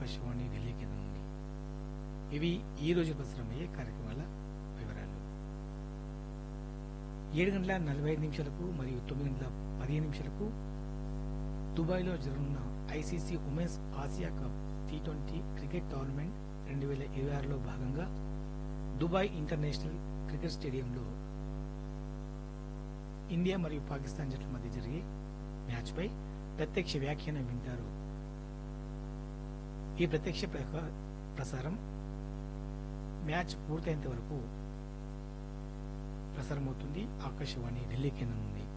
ఆకాశవాణి ఢిల్లీ కేంద్రం నుండి ఇవి ఈ రోజు ప్రసారమయ్యే కార్యక్రమాల వివరాలు ఏడు గంటల నలభై ఐదు నిమిషాలకు మరియు తొమ్మిది గంటల పదిహేను నిమిషాలకు దుబాయ్లో జరగనున్న ICC women's Asia cup T twenty cricket tournament రెండు వేల ఇరవై ఆరులో భాగంగా దుబాయ్ ఇంటర్నేషనల్ క్రికెట్ స్టేడియంలో ఇండియా మరియు పాకిస్తాన్ జట్ల మధ్య జరిగే మ్యాచ్పై ప్రత్యక్ష వ్యాఖ్యానం వింటారు ఈ ప్రత్యక్ష ప్రక- ప్రసారం మ్యాచ్ పూర్తయ్యేంత వరకు ప్రసారమవుతుంది ఆకాశవాణి ఢిల్లీ కేంద్రం నుండి